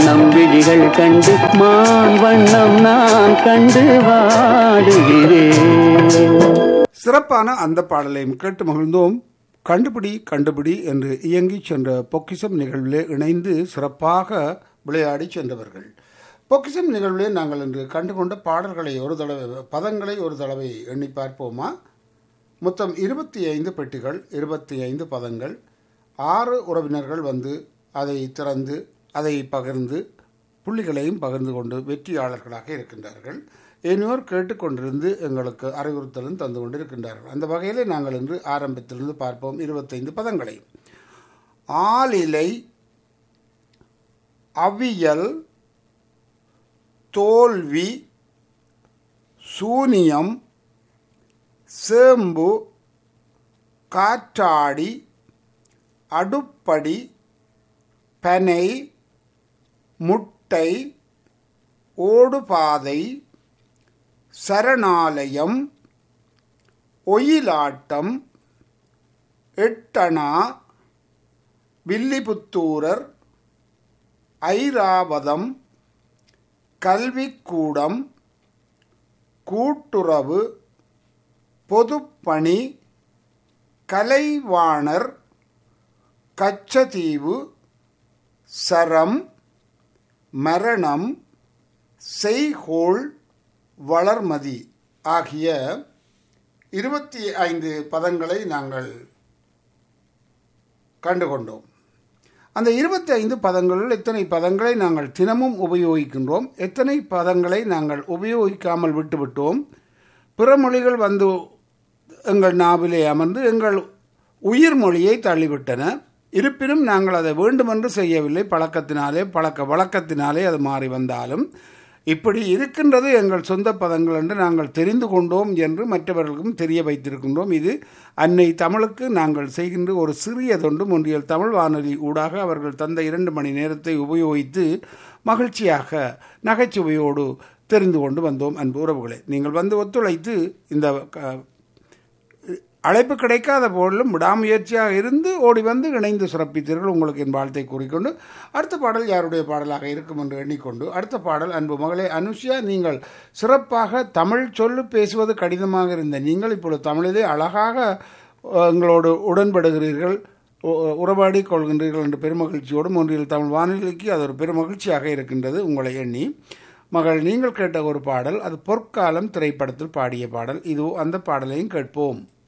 வண்ணம் விழிகள் கண்டு மான் வண்ணம் நான் கண்டு வாடுகிறேன் சிறப்பான அந்த பாடலையும் கேட்டு மகிழ்ந்தோம் கண்டுபிடி கண்டுபிடி என்று இயங்கி சென்ற பொக்கிசம் நிகழ்விலே இணைந்து சிறப்பாக விளையாடி சென்றவர்கள் பொக்கிசம் நிகழ்விலே நாங்கள் இன்று கண்டுகொண்ட பாடல்களை ஒரு தடவை பதங்களை ஒரு தடவை எண்ணி பார்ப்போமா மொத்தம் இருபத்தி ஐந்து பெட்டிகள் இருபத்தி ஐந்து பதங்கள் ஆறு உறவினர்கள் வந்து அதை திறந்து அதை பகிர்ந்து புள்ளிகளையும் பகிர்ந்து கொண்டு வெற்றியாளர்களாக இருக்கின்றார்கள் இனியோர் கேட்டுக்கொண்டிருந்து எங்களுக்கு அறிவுறுத்தலும் தந்து கொண்டிருக்கின்றார்கள் அந்த வகையிலே நாங்கள் இன்று ஆரம்பத்திலிருந்து பார்ப்போம் இருபத்தைந்து பதங்களை ஆளிலை அவியல் தோல்வி சூனியம் சேம்பு காற்றாடி அடுப்படி பனை முட்டை ஓடுபாதை சரணாலயம் ஒயிலாட்டம் எட்டணா வில்லிபுத்தூரர் ஐராவதம் கல்விக்கூடம் கூட்டுறவு பொதுப்பணி கலைவாணர் கச்சதீவு சரம் மரணம் செய்கோள் வளர்மதி ஆகிய இருபத்தி ஐந்து பதங்களை நாங்கள் கண்டுகொண்டோம் அந்த இருபத்தி ஐந்து பதங்களில் எத்தனை பதங்களை நாங்கள் தினமும் உபயோகிக்கின்றோம் எத்தனை பதங்களை நாங்கள் உபயோகிக்காமல் விட்டுவிட்டோம் பிற மொழிகள் வந்து எங்கள் நாவிலே அமர்ந்து எங்கள் உயிர் மொழியை தள்ளிவிட்டன இருப்பினும் நாங்கள் அதை வேண்டுமென்று செய்யவில்லை பழக்கத்தினாலே பழக்க வழக்கத்தினாலே அது மாறி வந்தாலும் இப்படி இருக்கின்றது எங்கள் சொந்த பதங்கள் என்று நாங்கள் தெரிந்து கொண்டோம் என்று மற்றவர்களுக்கும் தெரிய வைத்திருக்கின்றோம் இது அன்னை தமிழுக்கு நாங்கள் செய்கின்ற ஒரு சிறிய தொண்டு ஒன்றியல் தமிழ் வானொலி ஊடாக அவர்கள் தந்த இரண்டு மணி நேரத்தை உபயோகித்து மகிழ்ச்சியாக நகைச்சுவையோடு தெரிந்து கொண்டு வந்தோம் அன்பு உறவுகளே நீங்கள் வந்து ஒத்துழைத்து இந்த க- அழைப்பு கிடைக்காத போதிலும் விடாமுயற்சியாக இருந்து ஓடி வந்து இணைந்து சிறப்பித்தீர்கள் உங்களுக்கு என் வாழ்த்தை கூறிக்கொண்டு அடுத்த பாடல் யாருடைய பாடலாக இருக்கும் என்று எண்ணிக்கொண்டு அடுத்த பாடல் அன்பு மகளே அனுஷியா நீங்கள் சிறப்பாக தமிழ் சொல்லு பேசுவது கடினமாக இருந்த நீங்கள் இப்பொழுது தமிழிலே அழகாக அஹ், எங்களோடு உடன்படுகிறீர்கள் உ- உறவாடி கொள்கின்றீர்கள் என்ற பெருமகிழ்ச்சியோடும் ஒன்றில் தமிழ் வானொலிக்கு அது ஒரு பெருமகிழ்ச்சியாக இருக்கின்றது உங்களை எண்ணி மகள் நீங்கள் கேட்ட ஒரு பாடல் அது பொற்காலம் திரைப்படத்தில் பாடிய பாடல் இது அந்த பாடலையும் கேட்போம்